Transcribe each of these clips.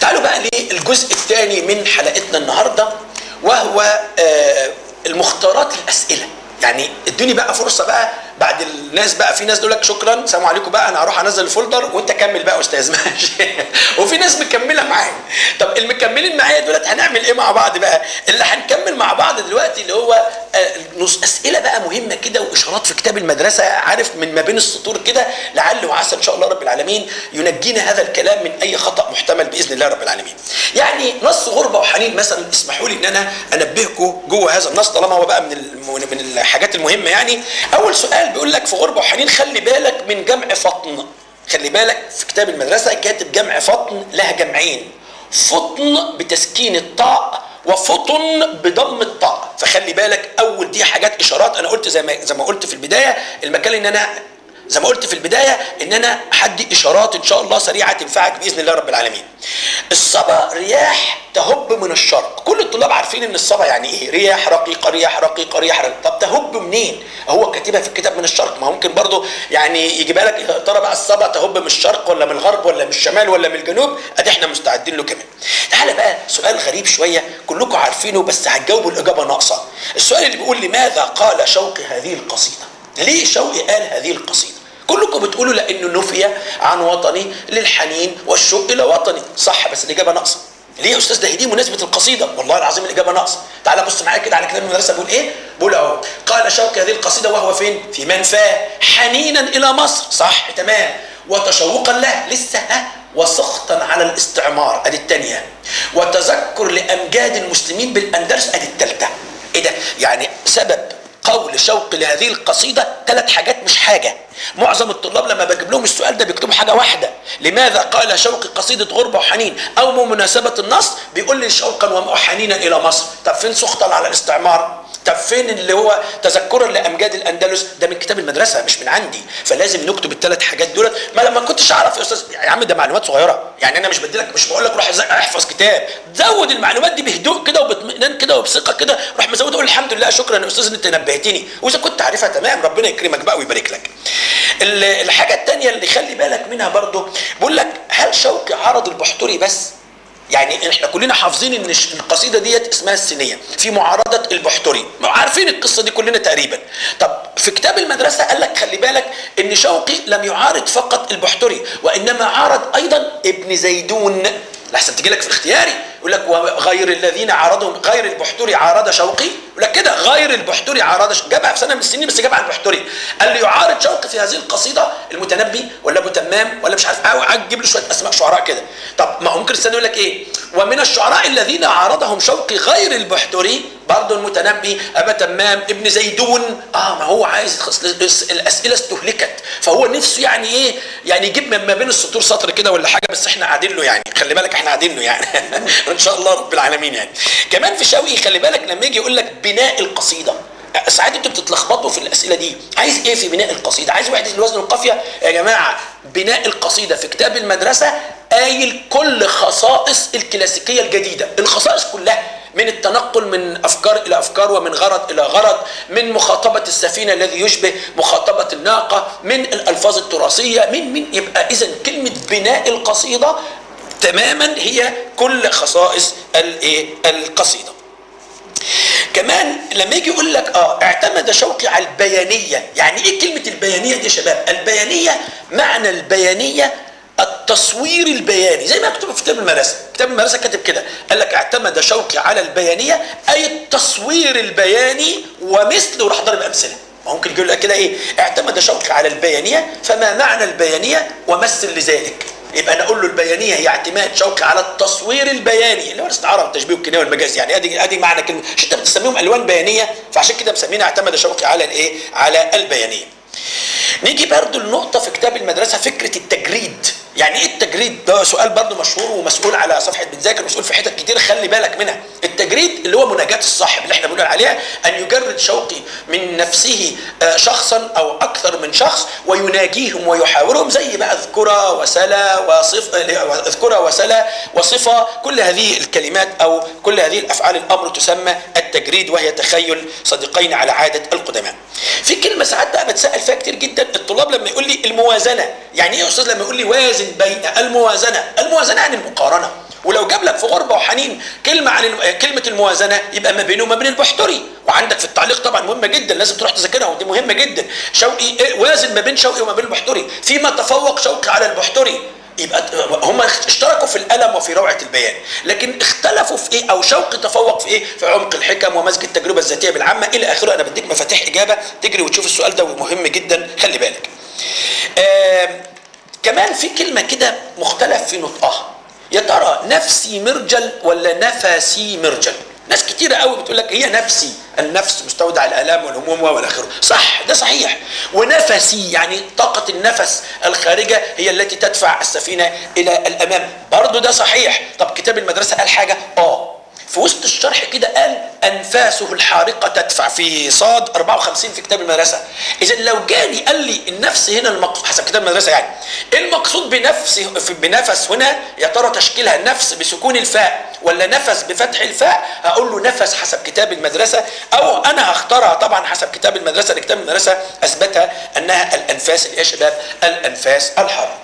تعالوا بقى للجزء الثاني من حلقتنا النهارده وهو آه، المختارات الاسئله يعني ادوني بقى فرصه بقى بعد الناس بقى في ناس تقول لك شكرا سلام عليكم بقى انا هروح انزل الفولدر وانت كمل بقى يا استاذ ماشي وفي ناس مكمله معايا طب المكملين معايا دولت هنعمل ايه مع بعض بقى اللي هنكمل مع بعض دلوقتي اللي هو آه، نص اسئله بقى مهمه كده واشارات في كتاب المدرسه عارف من ما بين السطور كده لعل وعسى ان شاء الله رب العالمين ينجينا هذا الكلام من اي خطا محتمل باذن الله رب العالمين يعني نص غربه وحنين مثلا اسمحوا لي ان انا انبهكم جوه هذا النص طالما هو بقى من ال- من الحاجات المهمه يعني اول سؤال بيقول لك في غربه وحنين خلي بالك من جمع فطن خلي بالك في كتاب المدرسه كاتب جمع فطن لها جمعين فطن بتسكين الطاء وفطن بضم الطاء فخلي بالك اول دي حاجات اشارات انا قلت زي ما زي ما قلت في البدايه المكان ان انا زي ما قلت في البدايه ان انا هدي اشارات ان شاء الله سريعه تنفعك باذن الله رب العالمين. الصبا رياح تهب من الشرق، كل الطلاب عارفين ان الصبا يعني ايه؟ رياح رقيقه رياح رقيقه رياح رقيقة. طب تهب منين؟ هو كاتبها في الكتاب من الشرق ما هو ممكن برضه يعني يجيبها لك يا ترى بقى الصبا تهب من الشرق ولا من الغرب ولا من الشمال ولا من الجنوب؟ ادي احنا مستعدين له كمان. تعالى بقى سؤال غريب شويه كلكم عارفينه بس هتجاوبوا الاجابه ناقصه. السؤال اللي بيقول لماذا قال شوقي هذه القصيده؟ ليه شوقي قال هذه القصيده؟ كلكم بتقولوا لانه نفي عن وطني للحنين والشوق الى وطني صح بس الاجابه ناقصه ليه يا استاذ ده هي دي مناسبه القصيده والله العظيم الاجابه ناقصه تعال بص معايا كده على كتاب المدرسه بيقول ايه بيقول اهو قال شوقي هذه القصيده وهو فين في منفاه حنينا الى مصر صح تمام وتشوقا له لسه ها وسخطا على الاستعمار ادي الثانيه وتذكر لامجاد المسلمين بالاندلس ادي الثالثه ايه ده يعني سبب قول شوقي لهذه القصيدة ثلاث حاجات مش حاجة معظم الطلاب لما بجيب لهم السؤال ده بيكتبوا حاجة واحدة لماذا قال شوقي قصيدة غربة وحنين أو بمناسبة النص بيقول لي شوقا وحنينا إلى مصر طب فين سخطا على الاستعمار طب فين اللي هو تذكرا لامجاد الاندلس ده من كتاب المدرسه مش من عندي فلازم نكتب الثلاث حاجات دول ما لما كنتش اعرف يا استاذ يا عم ده معلومات صغيره يعني انا مش بديلك مش بقول لك روح احفظ كتاب زود المعلومات دي بهدوء كده وباطمئنان كده وبثقه كده روح مزود قول الحمد لله شكرا يا استاذ ان انت نبهتني واذا كنت عارفها تمام ربنا يكرمك بقى ويبارك لك ال- الحاجه الثانيه اللي خلي بالك منها برضو بقول لك هل شوقي عرض البحتري بس يعني احنا كلنا حافظين ان الش- القصيده ديت اسمها السينيه في معارضه البحتري عارفين القصه دي كلنا تقريبا طب في كتاب المدرسه قال لك خلي بالك ان شوقي لم يعارض فقط البحتري وانما عارض ايضا ابن زيدون لحسن تجي لك في الاختياري يقول لك وغير الذين عارضهم غير البحتري عارض شوقي يقول لك كده غير البحتري عارض ش- جابها في سنه من السنين بس جابها عن البحتري قال لي يعارض شوقي في هذه القصيده المتنبي ولا ابو تمام ولا مش عارف أو تجيب له شويه اسماء شعراء كده طب ما هو ممكن السنه يقول لك ايه ومن الشعراء الذين عارضهم شوقي غير البحتري برضه المتنبي ابا تمام ابن زيدون اه ما هو عايز خص- الاسئله استهلكت فهو نفسه يعني ايه يعني يجيب من ما بين السطور سطر كده ولا حاجه بس احنا قاعدين له يعني خلي بالك احنا قاعدين له يعني ان شاء الله رب العالمين يعني كمان في شوقي خلي بالك لما يجي يقول لك بناء القصيده ساعات انتوا بتتلخبطوا في الاسئله دي عايز ايه في بناء القصيده عايز وحده الوزن والقافيه يا جماعه بناء القصيده في كتاب المدرسه قايل كل خصائص الكلاسيكيه الجديده الخصائص كلها من التنقل من افكار الى افكار ومن غرض الى غرض من مخاطبه السفينه الذي يشبه مخاطبه الناقه من الالفاظ التراثيه من من يبقى اذا كلمه بناء القصيده تماما هي كل خصائص الايه القصيده كمان لما يجي يقول لك اه اعتمد شوقي على البيانيه يعني ايه كلمه البيانيه دي يا شباب البيانيه معنى البيانيه التصوير البياني زي ما مكتوب في كتاب المدرسه كتاب المدرسه كاتب كده قال لك اعتمد شوقي على البيانيه اي التصوير البياني ومثله راح ضرب امثله ممكن يقول لك كده ايه اعتمد شوقي على البيانيه فما معنى البيانيه ومثل لذلك يبقى نقول له البيانيه هي اعتماد شوقي على التصوير البياني اللي هو الاستعاره والتشبيه والكنايه والمجاز يعني ادي ادي معنى كلمه مش انت بتسميهم الوان بيانيه فعشان كده مسمينها اعتمد شوقي على الايه؟ على البيانيه. نيجي برضو النقطه في كتاب المدرسه فكره التجريد يعني ايه التجريد ده سؤال برضو مشهور ومسؤول على صفحه بتذاكر مسؤول في حتت كتير خلي بالك منها التجريد اللي هو مناجاه الصاحب اللي احنا بنقول عليها ان يجرد شوقي من نفسه آه، شخصا او اكثر من شخص ويناجيهم ويحاورهم زي بقى اذكرة وسلا وصف آه، اذكرة وسلا وصفة كل هذه الكلمات او كل هذه الافعال الامر تسمى التجريد وهي تخيل صديقين على عاده القدماء في كلمه ساعات بقى بتسال فيها كتير جدا الطلاب لما يقول لي الموازنه يعني ايه يا استاذ لما يقول لي وازن بين الموازنه الموازنه يعني المقارنه ولو جاب لك في غربه وحنين كلمه عن الم... كلمه الموازنه يبقى ما بينه وما بين البحتري وعندك في التعليق طبعا مهمه جدا لازم تروح تذاكرها ودي مهمه جدا شوقي إيه؟ وازن ما بين شوقي وما بين البحتري فيما تفوق شوقي على البحتري يبقى هم اشتركوا في الالم وفي روعه البيان لكن اختلفوا في ايه او شوقي تفوق في ايه في عمق الحكم ومزج التجربه الذاتيه بالعامه الى اخره انا بديك مفاتيح اجابه تجري وتشوف السؤال ده مهم جدا خلي بالك آه كمان في كلمه كده مختلف في نطقها يا ترى نفسي مرجل ولا نفسي مرجل ناس كتيرة قوي بتقول لك هي نفسي النفس مستودع الآلام والهموم والى آخره صح ده صحيح ونفسي يعني طاقة النفس الخارجة هي التي تدفع السفينة إلى الأمام برضو ده صحيح طب كتاب المدرسة قال حاجة آه في وسط الشرح كده قال انفاسه الحارقه تدفع في صاد 54 في كتاب المدرسه اذا لو جاني قال لي النفس هنا المقصود حسب كتاب المدرسه يعني ايه المقصود بنفس بنفس هنا يا ترى تشكيلها النفس بسكون الفاء ولا نفس بفتح الفاء هقول له نفس حسب كتاب المدرسه او انا هختارها طبعا حسب كتاب المدرسه لكتاب المدرسه اثبتها انها الانفاس يا شباب الانفاس الحاره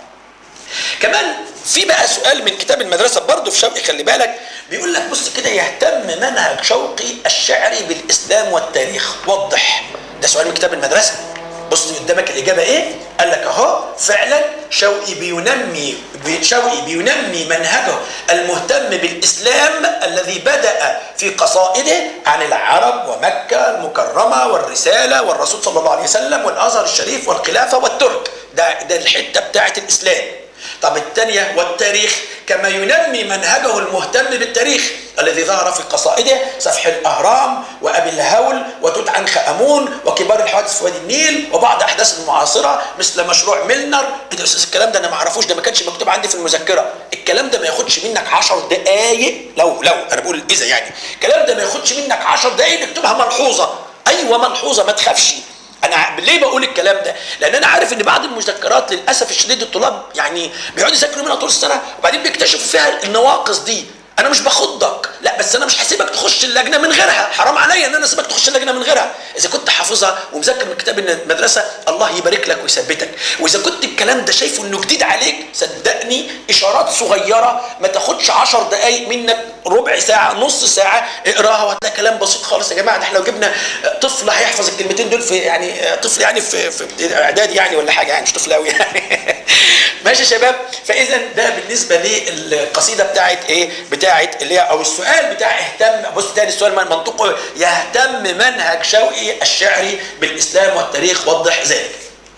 كمان في بقى سؤال من كتاب المدرسة برضه في شوقي خلي بالك بيقول لك بص كده يهتم منهج شوقي الشعري بالإسلام والتاريخ وضح ده سؤال من كتاب المدرسة بص قدامك الإجابة إيه؟ قال لك أهو فعلا شوقي بينمي شوقي بينمي منهجه المهتم بالإسلام الذي بدأ في قصائده عن العرب ومكة المكرمة والرسالة والرسول صلى الله عليه وسلم والأزهر الشريف والخلافة والترك ده ده الحتة بتاعة الإسلام طب الثانية والتاريخ كما ينمي منهجه المهتم بالتاريخ الذي ظهر في قصائده سفح الأهرام وأبي الهول وتوت عنخ آمون وكبار الحوادث في وادي النيل وبعض أحداث المعاصرة مثل مشروع ميلنر إيه ده أستاذ الكلام ده أنا ما أعرفوش ده ما كانش مكتوب عندي في المذكرة الكلام ده ما ياخدش منك 10 دقايق لو لو أنا بقول إذا يعني الكلام ده ما ياخدش منك 10 دقايق نكتبها ملحوظة أيوة ملحوظة ما تخافش انا ليه بقول الكلام ده لان انا عارف ان بعض المذكرات للاسف الشديد الطلاب يعني بيقعدوا يذاكروا منها طول السنه وبعدين بيكتشفوا فيها النواقص دي انا مش بخضك لا بس انا مش هسيبك تخش اللجنه من غيرها حرام عليا ان انا اسيبك تخش اللجنه من غيرها اذا كنت حافظها ومذاكر من كتاب المدرسه الله يبارك لك ويثبتك واذا كنت الكلام ده شايفه انه جديد عليك صدقني اشارات صغيره ما تاخدش 10 دقائق منك ربع ساعه نص ساعه اقراها وهتلاقي كلام بسيط خالص يا جماعه ده احنا لو جبنا طفل هيحفظ الكلمتين دول في يعني طفل يعني في في اعدادي يعني ولا حاجه يعني مش طفل قوي يعني ماشي يا شباب فاذا ده بالنسبه للقصيده بتاعت ايه بتاعت اللي هي او السؤال بتاع اهتم بص تاني السؤال منطقه يهتم منهج شوقي الشعري بالاسلام والتاريخ وضح ذلك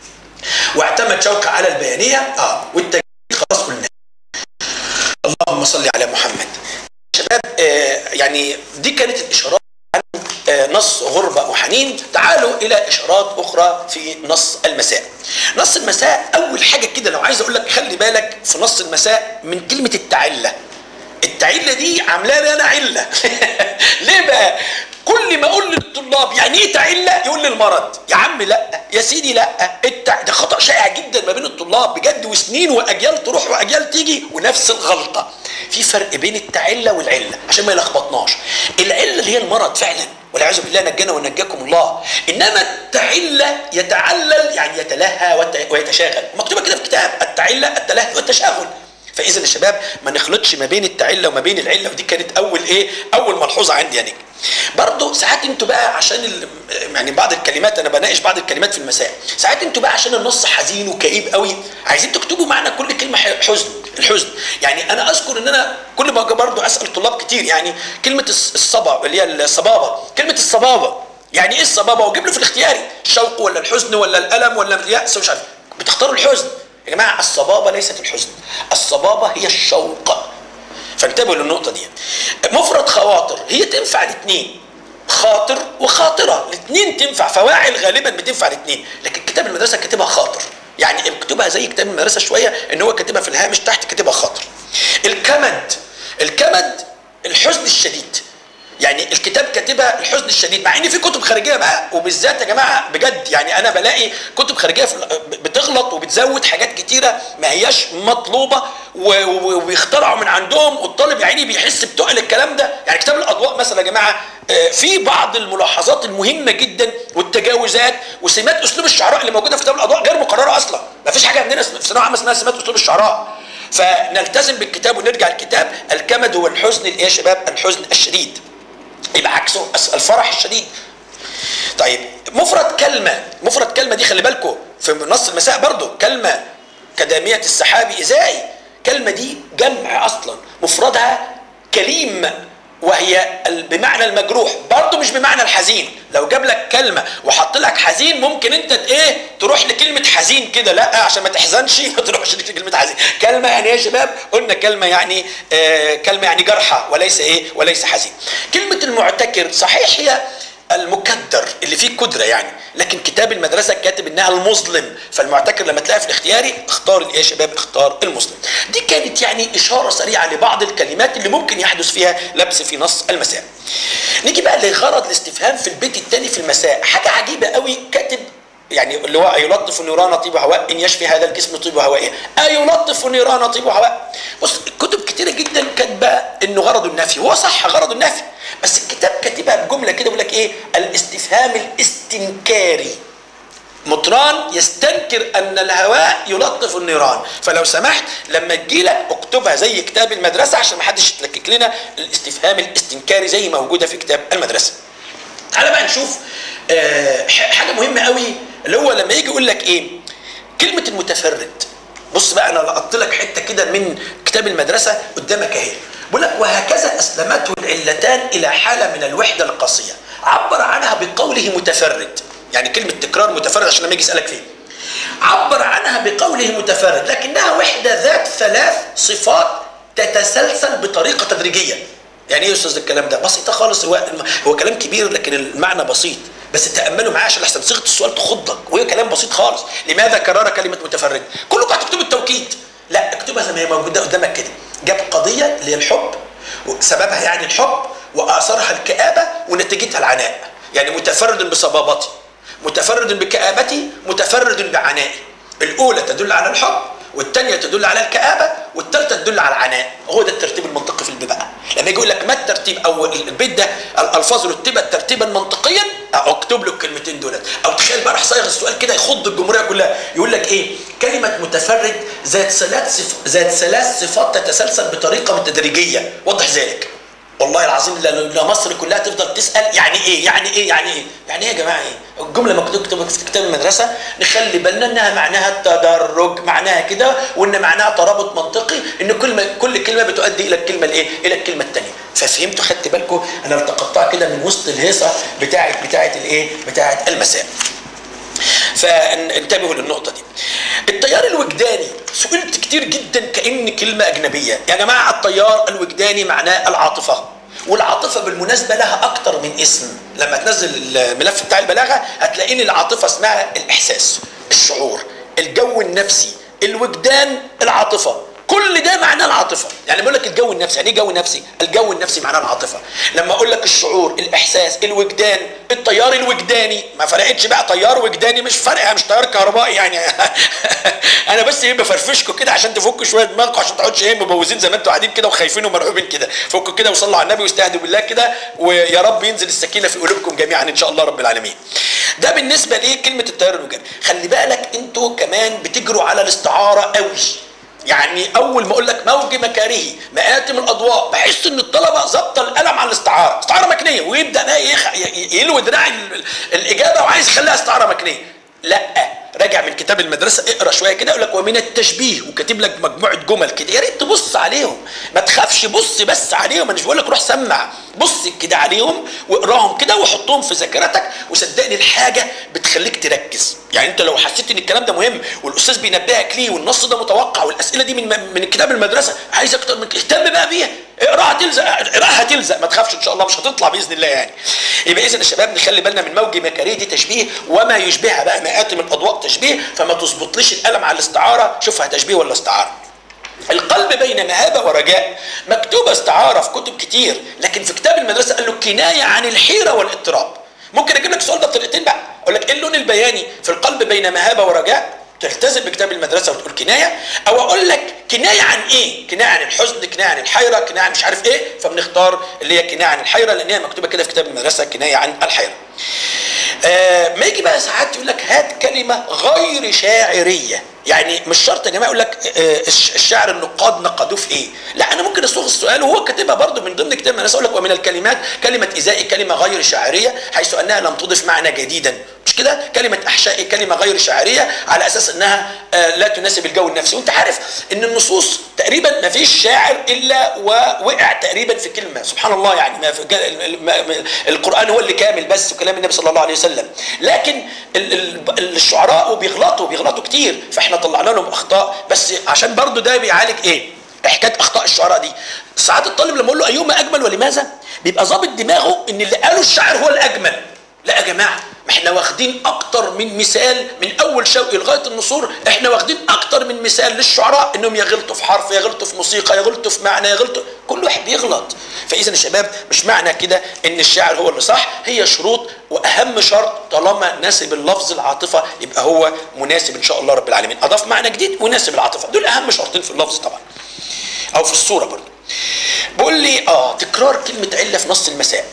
واعتمد شوقي على البيانيه اه والتجديد خلاص قلنا اللهم صل على محمد شباب آه يعني دي كانت الاشارات عن آه نص غربة وحنين تعالوا إلى إشارات أخرى في نص المساء نص المساء أول حاجة كده لو عايز أقول لك خلي بالك في نص المساء من كلمة التعلة التعلة دي عاملة لي أنا علة ليه بقى كل ما اقول للطلاب يعني ايه تعله يقول لي المرض يا عم لا يا سيدي لا التع... ده خطا شائع جدا ما بين الطلاب بجد وسنين واجيال تروح واجيال تيجي ونفس الغلطه في فرق بين التعله والعله عشان ما يلخبطناش العله اللي هي المرض فعلا والعياذ بالله نجانا ونجاكم الله انما التعله يتعلل يعني يتلهى ويتشاغل مكتوبه كده في كتاب التعله التلهي والتشاغل فاذا يا شباب ما نخلطش ما بين التعله وما بين العله ودي كانت اول ايه اول ملحوظه عندي يعني برضه ساعات انتوا بقى عشان ال... يعني بعض الكلمات انا بناقش بعض الكلمات في المساء ساعات انتوا بقى عشان النص حزين وكئيب قوي عايزين تكتبوا معنى كل كلمه حزن الحزن يعني انا اذكر ان انا كل ما برضه اسال طلاب كتير يعني كلمه الصبا اللي هي الصبابه كلمه الصبابه يعني ايه الصبابه واجيب له في الاختياري الشوق ولا الحزن ولا الالم ولا الياس ومش عارف بتختاروا الحزن يا جماعه الصبابه ليست الحزن الصبابه هي الشوق فانتبهوا للنقطة دي مفرد خواطر هي تنفع الاثنين خاطر وخاطرة الاثنين تنفع فواعل غالبا بتنفع الاثنين لكن كتاب المدرسة كاتبها خاطر يعني اكتبها زي كتاب المدرسة شوية ان هو كاتبها في الهامش تحت كاتبها خاطر الكمد الكمد الحزن الشديد يعني الكتاب كاتبها الحزن الشديد مع ان في كتب خارجيه بقى وبالذات يا جماعه بجد يعني انا بلاقي كتب خارجيه بتغلط وبتزود حاجات كتيره ما هياش مطلوبه وبيخترعوا من عندهم والطالب يا عيني بيحس بتقل الكلام ده يعني كتاب الاضواء مثلا يا جماعه في بعض الملاحظات المهمه جدا والتجاوزات وسمات اسلوب الشعراء اللي موجوده في كتاب الاضواء غير مقرره اصلا ما فيش حاجه عندنا في ثانويه عامه اسمها سمات اسلوب الشعراء فنلتزم بالكتاب ونرجع الكتاب الكمد هو الحزن ايه يا شباب الحزن الشديد يبقى عكسه الفرح الشديد طيب مفرد كلمة مفرد كلمة دي خلي بالكم في نص المساء برضو كلمة كدامية السحاب إزاي كلمة دي جمع أصلا مفردها كليم وهي بمعنى المجروح برضه مش بمعنى الحزين لو جاب لك كلمة وحط لك حزين ممكن انت ايه تروح لكلمة حزين كده لا عشان ما تحزنش ما تروحش لكلمة حزين كلمة يعني ايه يا شباب قلنا كلمة يعني آه كلمة يعني جرحى وليس ايه وليس حزين كلمة المعتكر صحيح هي المكدر اللي فيه قدره يعني لكن كتاب المدرسه كاتب انها المظلم فالمعتكر لما تلاقي في الاختياري اختار الايه يا شباب اختار المظلم دي كانت يعني اشاره سريعه لبعض الكلمات اللي ممكن يحدث فيها لبس في نص المساء نيجي بقى لغرض الاستفهام في البيت الثاني في المساء حاجه عجيبه قوي كاتب يعني اللي هو أيلطف نيران طيب هواء إن يشفي هذا الجسم طيب هوائه أيلطف نيران طيب هواء بص كتب كتيرة جدا كاتبة إنه غرض النفي هو صح غرض النفي بس الكتاب كاتبها بجملة كده بيقول لك إيه الاستفهام الاستنكاري مطران يستنكر ان الهواء يلطف النيران فلو سمحت لما تجيلك اكتبها زي كتاب المدرسه عشان ما حدش يتلكك لنا الاستفهام الاستنكاري زي موجوده في كتاب المدرسه تعالى بقى نشوف آه حاجه مهمه قوي اللي هو لما يجي يقول لك ايه كلمه المتفرد بص بقى انا لقطت لك حته كده من كتاب المدرسه قدامك اهي بيقول لك وهكذا اسلمته العلتان الى حاله من الوحده القاسيه عبر عنها بقوله متفرد يعني كلمه تكرار متفرد عشان لما يجي يسالك فيه عبر عنها بقوله متفرد لكنها وحده ذات ثلاث صفات تتسلسل بطريقه تدريجيه يعني ايه يا استاذ الكلام ده بسيطه خالص هو هو كلام كبير لكن المعنى بسيط بس تاملوا معايا عشان لحسن صيغه السؤال تخضك وهي كلام بسيط خالص لماذا كرر كلمه متفرد كلكم هتكتبوا التوكيد لا اكتبها زي ما هي موجوده قدامك كده جاب قضيه اللي هي الحب سببها يعني الحب واثرها الكابه ونتيجتها العناء يعني متفرد بصبابتي متفرد بكآبتي متفرد بعنائي الأولى تدل على الحب والثانية تدل على الكآبة والثالثة تدل على العناء هو ده الترتيب المنطقي في البيت بقى لما يجي يقول لك ما الترتيب أو البيت ده الألفاظ رتبت ترتيبا منطقيا اكتب له الكلمتين دولت أو تخيل بقى راح صايغ السؤال كده يخض الجمهورية كلها يقول لك إيه كلمة متفرد ذات ثلاث صف... ذات ثلاث صفات تتسلسل بطريقة تدريجية وضح ذلك والله العظيم لا مصر كلها تفضل تسال يعني ايه يعني ايه يعني ايه يعني ايه يا جماعه ايه الجمله مكتوبه في كتاب المدرسه نخلي بالنا انها معناها التدرج معناها كده وان معناها ترابط منطقي ان كل كل كلمه بتؤدي الى الكلمه الايه الى الكلمه الثانيه ففهمتوا خدت بالكم انا التقطتها كده من وسط الهيصه بتاعه بتاعه الايه بتاعه المساء فانتبهوا للنقطة دي. التيار الوجداني سئلت كتير جدا كأن كلمة أجنبية، يا جماعة التيار الوجداني معناه العاطفة. والعاطفة بالمناسبة لها أكتر من اسم، لما تنزل الملف بتاع البلاغة هتلاقي إن العاطفة اسمها الإحساس، الشعور، الجو النفسي، الوجدان، العاطفة. كل ده معناه العاطفه يعني بقول لك الجو النفسي يعني ايه جو نفسي الجو النفسي معناه العاطفه لما اقول لك الشعور الاحساس الوجدان التيار الوجداني ما فرقتش بقى تيار وجداني مش فارقه مش تيار كهربائي يعني انا بس ايه بفرفشكم كده عشان تفكوا شويه دماغكم عشان تقعدش ايه مبوزين زي ما انتوا قاعدين كده وخايفين ومرعوبين كده فكوا كده وصلوا على النبي واستهدوا بالله كده ويا رب ينزل السكينه في قلوبكم جميعا ان شاء الله رب العالمين ده بالنسبه ليه كلمه التيار الوجداني خلي بالك انتوا كمان بتجروا على الاستعاره قوي يعني اول ما اقول لك موج مكارهي مآتم الاضواء بحس ان الطلبه ظابطه القلم على الاستعاره استعاره مكنيه ويبدا بقى يخ... يلو دراع الاجابه وعايز يخليها استعاره مكنيه لا راجع من كتاب المدرسه اقرا شويه كده يقول لك ومن التشبيه وكاتب لك مجموعه جمل كده يا ريت تبص عليهم ما تخافش بص بس عليهم انا مش بقول لك روح سمع بص كده عليهم واقراهم كده وحطهم في ذاكرتك وصدقني الحاجه بتخليك تركز يعني انت لو حسيت ان الكلام ده مهم والاستاذ بينبهك ليه والنص ده متوقع والاسئله دي من من كتاب المدرسه عايز اكتر من اهتم بقى بيها اقراها تلزق اقراها تلزق ما تخافش ان شاء الله مش هتطلع باذن الله يعني يبقى اذا يا شباب نخلي بالنا من موج مكاريه دي تشبيه وما يشبهها بقى مئات من الاضواء تشبيه فما تظبطليش القلم على الاستعاره شوفها تشبيه ولا استعاره القلب بين مهابة ورجاء مكتوبة استعارة في كتب كتير لكن في كتاب المدرسة قال له كناية عن الحيرة والاضطراب ممكن اجيب لك السؤال ده بطريقتين بقى اقول لك ايه اللون البياني في القلب بين مهابة ورجاء تلتزم بكتاب المدرسة وتقول كناية أو أقول لك كناية عن إيه؟ كناية عن الحزن، كناية عن الحيرة، كناية عن مش عارف إيه، فبنختار اللي هي كناية عن الحيرة لأن هي مكتوبة كده في كتاب المدرسة كناية عن الحيرة. آه ما يجي بقى ساعات يقول لك لك هات كلمه غير شاعريه يعني مش شرط يا جماعه يقول لك آه، الش- الشعر النقاد نقدوه في ايه لا انا ممكن اصوغ السؤال وهو كاتبها برضو من ضمن كتاب الناس اقول لك ومن الكلمات كلمه ازائي كلمه غير شاعريه حيث انها لم تضف معنى جديدا مش كده كلمه احشائي كلمه غير شاعريه على اساس انها آه، لا تناسب الجو النفسي وانت عارف ان النصوص تقريبا ما فيش شاعر الا ووقع تقريبا في كلمه سبحان الله يعني ما في ما- ما- القران هو اللي كامل بس وكلام النبي صلى الله عليه وسلم لكن ال- ال- الشعراء بيغلطوا بيغلطوا كتير فاحنا طلعنا لهم اخطاء بس عشان برضو ده بيعالج ايه حكايه اخطاء الشعراء دي ساعات الطالب لما اقول له ايهما اجمل ولماذا بيبقى ظابط دماغه ان اللي قاله الشاعر هو الاجمل لا يا جماعه ما احنا واخدين اكتر من مثال من اول شوقي لغايه النصور احنا واخدين اكتر من مثال للشعراء انهم يغلطوا في حرف يغلطوا في موسيقى يغلطوا في معنى يغلطوا كل واحد بيغلط فاذا يا شباب مش معنى كده ان الشاعر هو اللي صح هي شروط واهم شرط طالما ناسب اللفظ العاطفه يبقى هو مناسب ان شاء الله رب العالمين اضاف معنى جديد وناسب العاطفه دول اهم شرطين في اللفظ طبعا او في الصوره برضه بقول لي اه تكرار كلمه عله في نص المساء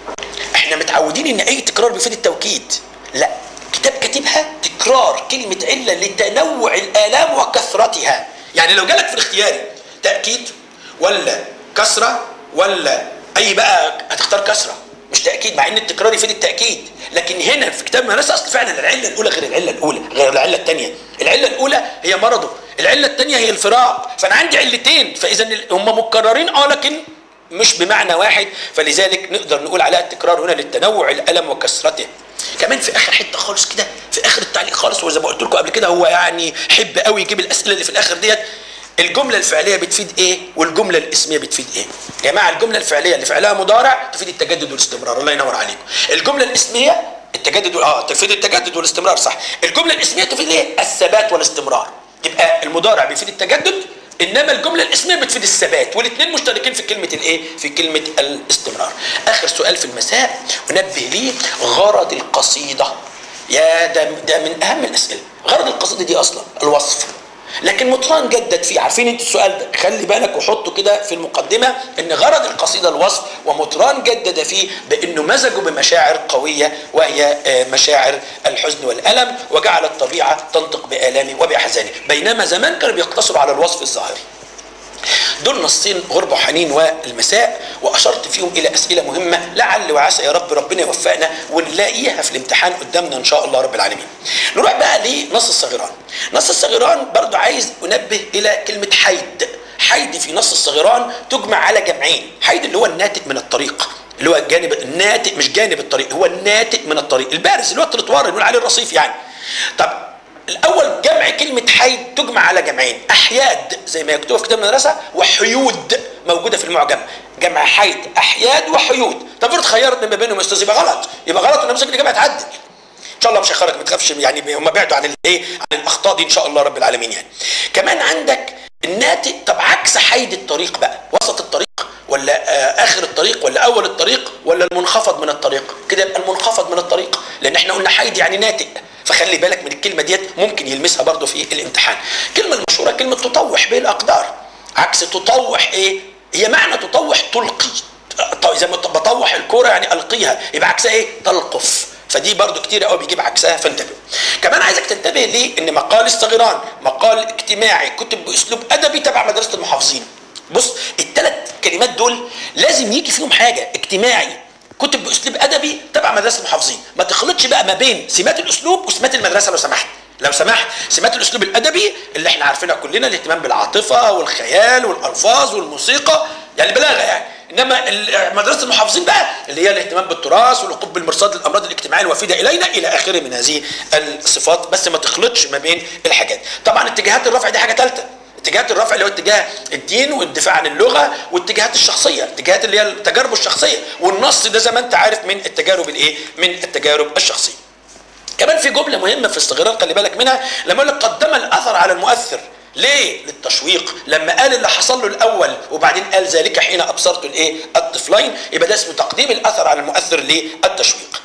احنا متعودين ان اي تكرار بيفيد التوكيد لا كتاب كاتبها تكرار كلمة علة لتنوع الآلام وكثرتها يعني لو جالك في الاختياري تأكيد ولا كسرة ولا أي بقى هتختار كسرة مش تأكيد مع إن التكرار يفيد التأكيد لكن هنا في كتاب المدرسة أصل فعلا العلة الأولى غير العلة الأولى غير العلة الثانية العلة الأولى هي مرضه العلة الثانية هي الفراق فأنا عندي علتين فإذا هم مكررين اه لكن مش بمعنى واحد فلذلك نقدر نقول عليها التكرار هنا للتنوع الالم وكثرته كمان في اخر حته خالص كده في اخر التعليق خالص وزي ما قلت لكم قبل كده هو يعني حب قوي يجيب الاسئله اللي في الاخر ديت الجمله الفعليه بتفيد ايه والجمله الاسميه بتفيد ايه يا جماعه الجمله الفعليه اللي فعلها مضارع تفيد التجدد والاستمرار الله ينور عليكم الجمله الاسميه التجدد اه تفيد التجدد والاستمرار صح الجمله الاسميه تفيد ايه الثبات والاستمرار يبقى المضارع بيفيد التجدد انما الجمله الاسميه بتفيد الثبات والاثنين مشتركين في كلمه الايه في كلمه الاستمرار اخر سؤال في المساء انبه ليه غرض القصيده يا ده ده من اهم الاسئله غرض القصيده دي اصلا الوصف لكن مطران جدد فيه عارفين انت السؤال ده خلي بالك وحطه كده في المقدمه ان غرض القصيده الوصف ومطران جدد فيه بانه مزجه بمشاعر قويه وهي آه، مشاعر الحزن والالم وجعل الطبيعه تنطق بالامه وباحزانه بينما زمان كانوا بيقتصروا على الوصف الظاهري دول نصين غربة وحنين والمساء وأشرت فيهم إلى أسئلة مهمة لعل وعسى يا رب ربنا يوفقنا ونلاقيها في الامتحان قدامنا إن شاء الله رب العالمين نروح بقى لنص الصغيران نص الصغيران برضو عايز أنبه إلى كلمة حيد حيد في نص الصغيران تجمع على جمعين حيد اللي هو الناتج من الطريق اللي هو الجانب الناتج مش جانب الطريق هو الناتج من الطريق البارز اللي هو الترotوار اللي بنقول عليه الرصيف يعني طب الاول جمع كلمه حيد تجمع على جمعين احياد زي ما يكتبوا في كتاب المدرسه وحيود موجوده في المعجم جمع حيد احياد وحيود طب افرض خيرت ما بينهم يا استاذ يبقى غلط يبقى غلط ونمسك الاجابه هتعدل ان شاء الله مش هيخرج ما تخافش يعني هم بعدوا عن الايه عن الاخطاء دي ان شاء الله رب العالمين يعني كمان عندك الناتج طب عكس حيد الطريق بقى وسط الطريق ولا آه اخر الطريق ولا اول الطريق ولا المنخفض من الطريق كده يبقى المنخفض من الطريق لان احنا قلنا حيد يعني ناتج فخلي بالك من الكلمه ديت ممكن يلمسها برضه في الامتحان الكلمه المشهوره كلمه تطوح بالاقدار عكس تطوح ايه هي معنى تطوح تلقي ط- زي ما بطوح الكوره يعني القيها يبقى عكسها ايه تلقف فدي برضو كتير قوي بيجيب عكسها فانتبه كمان عايزك تنتبه ليه ان مقال الصغيران مقال اجتماعي كتب باسلوب ادبي تبع مدرسه المحافظين بص الثلاث كلمات دول لازم يجي فيهم حاجه اجتماعي كتب باسلوب ادبي تبع مدرسه المحافظين ما تخلطش بقى ما بين سمات الاسلوب وسمات المدرسه لو سمحت لو سمحت سمات الاسلوب الادبي اللي احنا عارفينها كلنا الاهتمام بالعاطفه والخيال والالفاظ والموسيقى يعني البلاغه يعني انما ال- مدرسه المحافظين بقى اللي هي الاهتمام بالتراث والوقوف بالمرصاد للامراض الاجتماعيه الوافده الينا الى اخره من هذه الصفات بس ما تخلطش ما بين الحاجات طبعا اتجاهات الرفع دي حاجه ثالثه اتجاهات الرفع اللي هو اتجاه الدين والدفاع عن اللغه والاتجاهات الشخصيه الاتجاهات اللي هي التجارب الشخصيه والنص ده زي ما انت عارف من التجارب الايه من التجارب الشخصيه كمان في جمله مهمه في استغرار خلي بالك منها لما يقول لك قدم الاثر على المؤثر ليه للتشويق لما قال اللي حصل له الاول وبعدين قال ذلك حين ابصرت الايه الطفلين يبقى ده اسمه تقديم الاثر على المؤثر للتشويق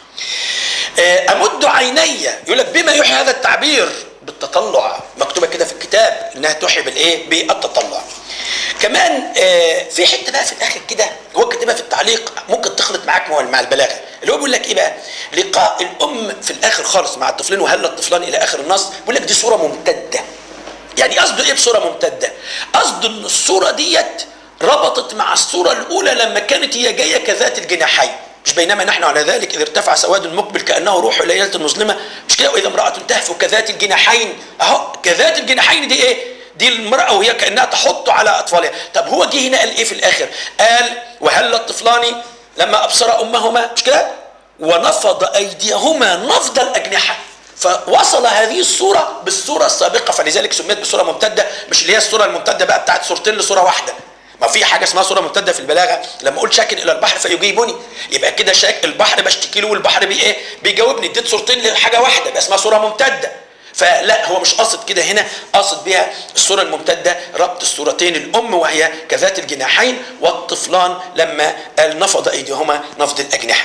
آه، امد عيني يقول لك بما يحيي هذا التعبير بالتطلع مكتوبه كده في الكتاب انها تحيي بالايه بالتطلع كمان آه، في حته بقى في الاخر كده هو كاتبها في التعليق ممكن تخلط معاك مع مع البلاغه اللي هو بيقول لك ايه بقى لقاء الام في الاخر خالص مع الطفلين وهل الطفلان الى اخر النص بيقول لك دي صوره ممتده يعني قصده ايه بصوره ممتده قصده ان الصوره ديت ربطت مع الصوره الاولى لما كانت هي جايه كذات الجناحين مش بينما نحن على ذلك اذ ارتفع سواد مقبل كانه روح ليله مظلمه مش كده واذا امراه تهفو كذات الجناحين اهو كذات الجناحين دي ايه دي المرأة وهي كأنها تحط على أطفالها طب هو جه هنا قال إيه في الآخر قال وهل الطفلان لما أبصر أمهما مش كده ونفض أيديهما نفض الأجنحة فوصل هذه الصورة بالصورة السابقة فلذلك سميت بصورة ممتدة مش اللي هي الصورة الممتدة بقى بتاعت صورتين لصورة واحدة ما في حاجه اسمها صوره ممتده في البلاغه لما اقول شاكن الى البحر فيجيبني يبقى كده شاك البحر بشتكي له والبحر بي ايه بيجاوبني اديت صورتين لحاجه واحده يبقى اسمها صوره ممتده فلا هو مش قاصد كده هنا قاصد بها الصوره الممتده ربط الصورتين الام وهي كذات الجناحين والطفلان لما قال نفض ايديهما نفض الاجنحه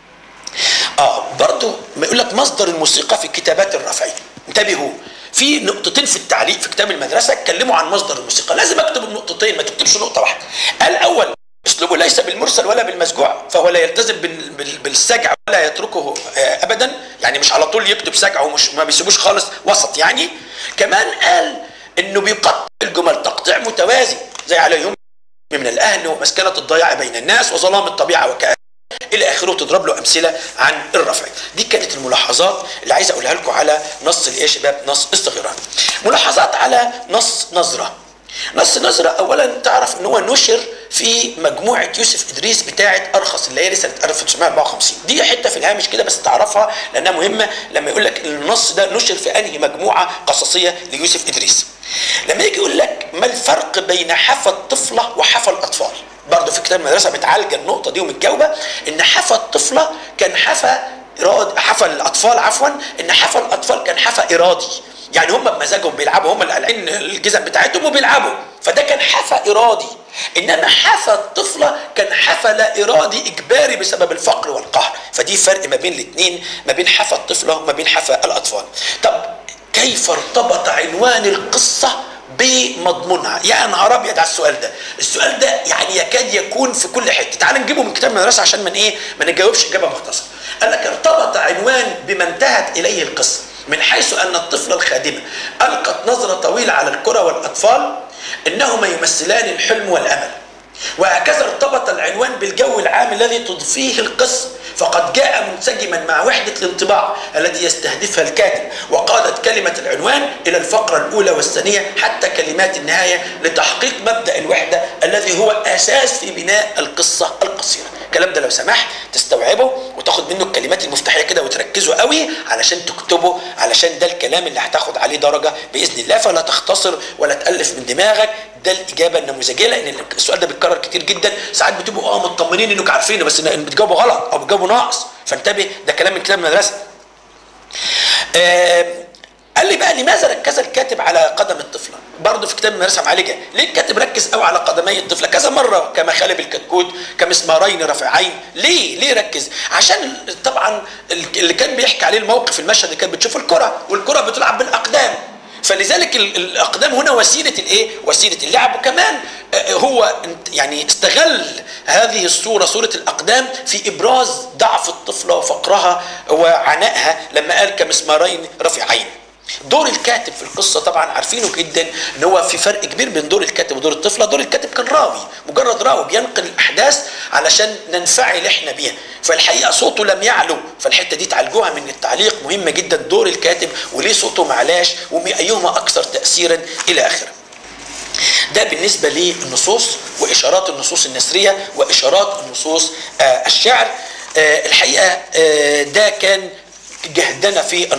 اه برضو ما يقول لك مصدر الموسيقى في كتابات الرفعي انتبهوا في نقطتين في التعليق في كتاب المدرسه اتكلموا عن مصدر الموسيقى لازم اكتب النقطتين ما تكتبش نقطه واحده الاول اسلوبه ليس بالمرسل ولا بالمسجوع فهو لا يلتزم بالسجع ولا يتركه ابدا يعني مش على طول يكتب سجع ومش ما بيسيبوش خالص وسط يعني كمان قال انه بيقطع الجمل تقطيع متوازي زي عليهم من الاهل ومسكنه الضياع بين الناس وظلام الطبيعه وكأن الى اخره تضرب له امثله عن الرفع دي كانت الملاحظات اللي عايز اقولها لكم على نص الايه يا شباب نص استغرام ملاحظات على نص نظره نص نظرة أولا تعرف أن هو نشر في مجموعة يوسف إدريس بتاعة أرخص الليالي سنة 1954 دي حتة في الهامش كده بس تعرفها لأنها مهمة لما يقول لك النص ده نشر في أنهي مجموعة قصصية ليوسف إدريس لما يجي يقول لك ما الفرق بين حفى الطفلة وحفى الأطفال برضه في كتاب المدرسة بتعالج النقطة دي ومتجاوبة إن حفى الطفلة كان حفى إراد حفى الأطفال عفوا إن حفى الأطفال كان حفى إرادي يعني هم بمزاجهم بيلعبوا هم اللي قالعين الجزم بتاعتهم وبيلعبوا فده كان حفى ارادي انما حفى الطفله كان حفى لا ارادي اجباري بسبب الفقر والقهر فدي فرق ما بين الاثنين ما بين حفى الطفله وما بين حفى الاطفال طب كيف ارتبط عنوان القصه بمضمونها يا نهار ابيض على السؤال ده السؤال ده يعني يكاد يكون في كل حته تعال نجيبه من كتاب المدرسه عشان من ايه ما نجاوبش اجابه مختصره قال لك ارتبط عنوان بما انتهت اليه القصه من حيث أن الطفلة الخادمة ألقت نظرة طويلة على الكرة والأطفال إنهما يمثلان الحلم والأمل وهكذا ارتبط العنوان بالجو العام الذي تضفيه القصة فقد جاء منسجما مع وحدة الانطباع التي يستهدفها الكاتب وقادت كلمة العنوان إلى الفقرة الأولى والثانية حتى كلمات النهاية لتحقيق مبدأ الوحدة الذي هو أساس في بناء القصة القصيرة الكلام ده لو سمحت تستوعبه وتاخد منه الكلمات المفتاحيه كده وتركزوا قوي علشان تكتبه علشان ده الكلام اللي هتاخد عليه درجه باذن الله فلا تختصر ولا تالف من دماغك ده الاجابه النموذجيه لان السؤال ده بيتكرر كتير جدا ساعات بتبقوا اه مطمنين انكم عارفينه بس بتجاوبوا غلط او بتجاوبوا ناقص فانتبه ده كلام من كتاب المدرسه. آه قال لي بقى لماذا ركز الكاتب على قدم الطفله؟ برضه في كتاب المدرسه معالجه، ليه الكاتب ركز قوي على قدمي الطفله كذا مره كمخالب الكتكوت كمسمارين رافعين، ليه؟ ليه ركز؟ عشان طبعا اللي كان بيحكي عليه الموقف المشهد اللي كان بتشوف الكره والكره بتلعب بالاقدام فلذلك الاقدام هنا وسيله الايه؟ وسيله اللعب وكمان هو يعني استغل هذه الصوره صوره الاقدام في ابراز ضعف الطفله وفقرها وعنائها لما قال كمسمارين رفيعين. دور الكاتب في القصة طبعا عارفينه جدا ان هو في فرق كبير بين دور الكاتب ودور الطفلة دور الكاتب كان راوي مجرد راوي بينقل الاحداث علشان ننفعل احنا بيها فالحقيقة صوته لم يعلو فالحتة دي تعالجوها من التعليق مهمة جدا دور الكاتب وليه صوته معلاش وايهما اكثر تأثيرا الى اخره ده بالنسبة للنصوص وإشارات النصوص النثرية وإشارات النصوص آه الشعر آه الحقيقة آه ده كان جهدنا في